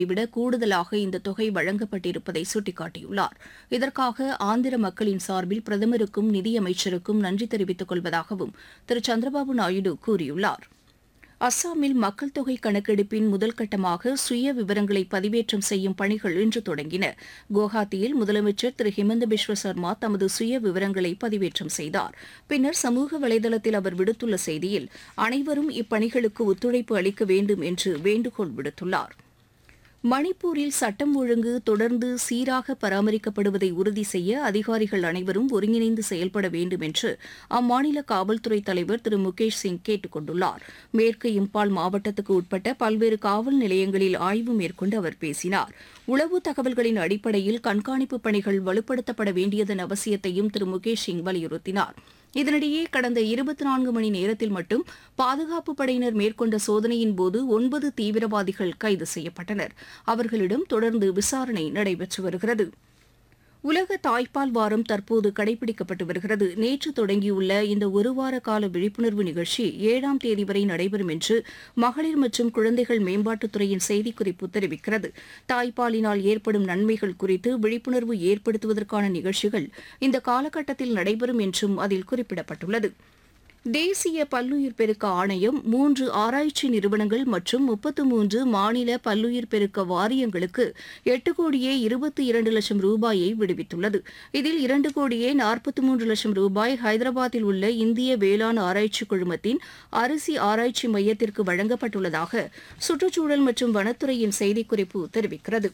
விட கூடுதலாக இந்த தொகை வழங்கப்பட்டிருப்பதை சுட்டிக்காட்டியுள்ளார் இதற்காக ஆந்திர மக்களின் சார்பில் பிரதமருக்கும் நிதியமைச்சருக்கும் நன்றி தெரிவித்துக் கொள்வதாகவும் திரு சந்திரபாபு நாயுடு கூறியுள்ளார் அஸ்ஸாமில் மக்கள் தொகை கணக்கெடுப்பின் முதல் கட்டமாக சுய விவரங்களை பதிவேற்றம் செய்யும் பணிகள் இன்று தொடங்கின குவஹாத்தியில் முதலமைச்சர் திரு ஹிமந்த பிஸ்வ சர்மா தமது சுய விவரங்களை பதிவேற்றம் செய்தார் பின்னர் சமூக வலைதளத்தில் அவர் விடுத்துள்ள செய்தியில் அனைவரும் இப்பணிகளுக்கு ஒத்துழைப்பு அளிக்க வேண்டும் என்று வேண்டுகோள் விடுத்துள்ளார் மணிப்பூரில் சட்டம் ஒழுங்கு தொடர்ந்து சீராக பராமரிக்கப்படுவதை உறுதி செய்ய அதிகாரிகள் அனைவரும் ஒருங்கிணைந்து செயல்பட வேண்டும் என்று அம்மாநில காவல்துறை தலைவர் திரு முகேஷ் சிங் கேட்டுக் கொண்டுள்ளார் மேற்கு இம்பால் மாவட்டத்துக்கு உட்பட்ட பல்வேறு காவல் நிலையங்களில் ஆய்வு மேற்கொண்டு அவர் பேசினார் உளவு தகவல்களின் அடிப்படையில் கண்காணிப்பு பணிகள் வலுப்படுத்தப்பட வேண்டியதன் அவசியத்தையும் திரு முகேஷ் சிங் வலியுறுத்தினார் இதனிடையே கடந்த இருபத்தி நான்கு மணி நேரத்தில் மட்டும் பாதுகாப்பு படையினர் மேற்கொண்ட சோதனையின் போது ஒன்பது தீவிரவாதிகள் கைது செய்யப்பட்டனர் அவர்களிடம் தொடர்ந்து விசாரணை நடைபெற்று வருகிறது உலக தாய்ப்பால் வாரம் தற்போது கடைபிடிக்கப்பட்டு வருகிறது நேற்று தொடங்கியுள்ள இந்த ஒருவார கால விழிப்புணர்வு நிகழ்ச்சி ஏழாம் தேதி வரை நடைபெறும் என்று மகளிர் மற்றும் குழந்தைகள் மேம்பாட்டுத்துறையின் செய்திக்குறிப்பு தெரிவிக்கிறது தாய்ப்பாலினால் ஏற்படும் நன்மைகள் குறித்து விழிப்புணர்வு ஏற்படுத்துவதற்கான நிகழ்ச்சிகள் இந்த காலகட்டத்தில் நடைபெறும் என்றும் அதில் குறிப்பிடப்பட்டுள்ளது தேசிய பல்லுயிர் பெருக்க ஆணையம் மூன்று ஆராய்ச்சி நிறுவனங்கள் மற்றும் முப்பத்து மூன்று மாநில பல்லுயிர் பெருக்க வாரியங்களுக்கு எட்டு கோடியே இருபத்தி இரண்டு லட்சம் ரூபாயை விடுவித்துள்ளது இதில் இரண்டு கோடியே நாற்பத்தி மூன்று லட்சம் ரூபாய் ஹைதராபாத்தில் உள்ள இந்திய வேளாண் ஆராய்ச்சி குழுமத்தின் அரிசி ஆராய்ச்சி மையத்திற்கு வழங்கப்பட்டுள்ளதாக சுற்றுச்சூழல் மற்றும் வனத்துறையின் செய்திக்குறிப்பு தெரிவிக்கிறது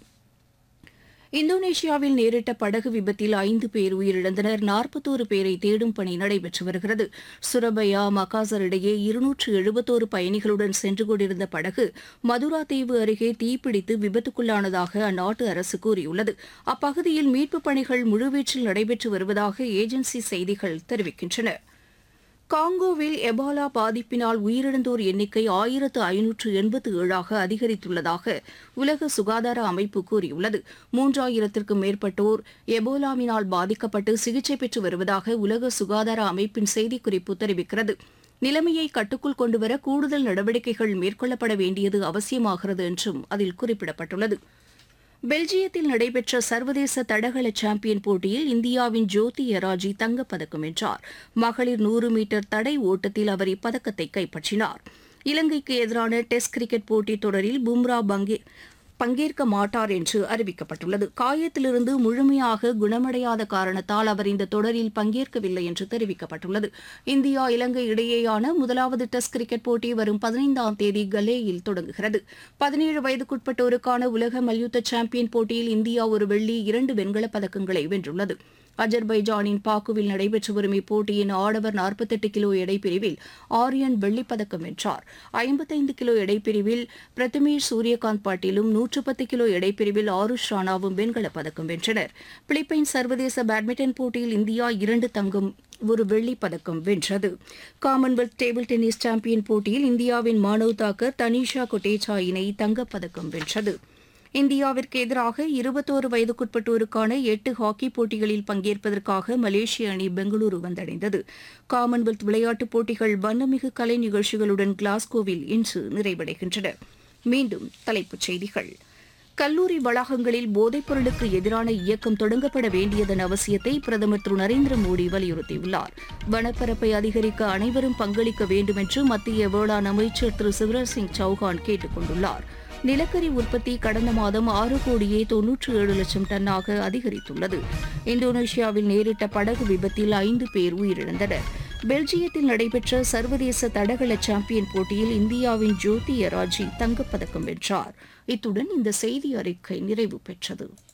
இந்தோனேஷியாவில் நேரிட்ட படகு விபத்தில் ஐந்து பேர் உயிரிழந்தனர் நாற்பத்தோரு பேரை தேடும் பணி நடைபெற்று வருகிறது சுரபயா மகாசர் இடையே இருநூற்று எழுபத்தோரு பயணிகளுடன் சென்று கொண்டிருந்த படகு மதுரா தீவு அருகே தீப்பிடித்து விபத்துக்குள்ளானதாக அந்நாட்டு அரசு கூறியுள்ளது அப்பகுதியில் மீட்புப் பணிகள் முழுவீச்சில் நடைபெற்று வருவதாக ஏஜென்சி செய்திகள் தெரிவிக்கின்றன காங்கோவில் எபாலா பாதிப்பினால் உயிரிழந்தோர் எண்ணிக்கை ஆயிரத்து ஐநூற்று எண்பத்து ஏழாக அதிகரித்துள்ளதாக உலக சுகாதார அமைப்பு கூறியுள்ளது மூன்றாயிரத்திற்கும் மேற்பட்டோர் எபோலாவினால் பாதிக்கப்பட்டு சிகிச்சை பெற்று வருவதாக உலக சுகாதார அமைப்பின் செய்திக்குறிப்பு தெரிவிக்கிறது நிலைமையை கட்டுக்குள் கொண்டுவர கூடுதல் நடவடிக்கைகள் மேற்கொள்ளப்பட வேண்டியது அவசியமாகிறது என்றும் அதில் குறிப்பிடப்பட்டுள்ளது பெல்ஜியத்தில் நடைபெற்ற சர்வதேச தடகள சாம்பியன் போட்டியில் இந்தியாவின் ஜோதி எராஜி தங்கப்பதக்கம் வென்றார் மகளிர் நூறு மீட்டர் தடை ஓட்டத்தில் அவர் இப்பதக்கத்தை கைப்பற்றினார் இலங்கைக்கு எதிரான டெஸ்ட் கிரிக்கெட் போட்டித் தொடரில் பும்ரா பங்கே பங்கேற்க மாட்டார் என்று அறிவிக்கப்பட்டுள்ளது காயத்திலிருந்து முழுமையாக குணமடையாத காரணத்தால் அவர் இந்த தொடரில் பங்கேற்கவில்லை என்று தெரிவிக்கப்பட்டுள்ளது இந்தியா இலங்கை இடையேயான முதலாவது டெஸ்ட் கிரிக்கெட் போட்டி வரும் பதினைந்தாம் தேதி கலேயில் தொடங்குகிறது பதினேழு வயதுக்குட்பட்டோருக்கான உலக மல்யுத்த சாம்பியன் போட்டியில் இந்தியா ஒரு வெள்ளி இரண்டு வெண்கலப் பதக்கங்களை வென்றுள்ளது அஜர்பைஜானின் பாக்குவில் நடைபெற்று வரும் இப்போட்டியின் ஆடவர் நாற்பத்தெட்டு கிலோ எடைப்பிரிவில் ஆரியன் வெள்ளிப்பதக்கம் வென்றார் ஐம்பத்தைந்து கிலோ எடைப்பிரிவில் பிரதமேஷ் சூரியகாந்த் பாட்டீலும் நூற்று பத்து கிலோ எடைப்பிரிவில் ஆருஷ் ராணாவும் வெண்கலப் பதக்கம் வென்றனர் பிலிப்பைன்ஸ் சர்வதேச பேட்மிண்டன் போட்டியில் இந்தியா இரண்டு தங்கம் ஒரு வெள்ளிப் பதக்கம் வென்றது காமன்வெல்த் டேபிள் டென்னிஸ் சாம்பியன் போட்டியில் இந்தியாவின் மானவ் தாக்கர் தனிஷா கொட்டேச்சா இணை தங்கப்பதக்கம் வென்றது இந்தியாவிற்கு எதிராக இருபத்தோரு வயதுக்குட்பட்டோருக்கான எட்டு ஹாக்கி போட்டிகளில் பங்கேற்பதற்காக மலேசிய அணி பெங்களூரு வந்தடைந்தது காமன்வெல்த் விளையாட்டுப் போட்டிகள் வண்ணமிகு கலை நிகழ்ச்சிகளுடன் கிளாஸ்கோவில் இன்று நிறைவடைகின்றன மீண்டும் தலைப்புச் செய்திகள் கல்லூரி வளாகங்களில் போதைப் பொருளுக்கு எதிரான இயக்கம் தொடங்கப்பட வேண்டியதன் அவசியத்தை பிரதமர் திரு நரேந்திர மோடி வலியுறுத்தியுள்ளார் வனப்பரப்பை அதிகரிக்க அனைவரும் பங்களிக்க வேண்டும் என்று மத்திய வேளாண் அமைச்சர் திரு சிவராஜ் சிங் சௌஹான் கேட்டுக் கொண்டுள்ளார் நிலக்கரி உற்பத்தி கடந்த மாதம் ஆறு கோடியே தொன்னூற்று ஏழு லட்சம் டன்னாக அதிகரித்துள்ளது இந்தோனேஷியாவில் நேரிட்ட படகு விபத்தில் ஐந்து பேர் உயிரிழந்தனர் பெல்ஜியத்தில் நடைபெற்ற சர்வதேச தடகள சாம்பியன் போட்டியில் இந்தியாவின் ஜோதி எராஜி தங்கப்பதக்கம் வென்றார் இத்துடன் இந்த செய்தி அறிக்கை நிறைவு பெற்றது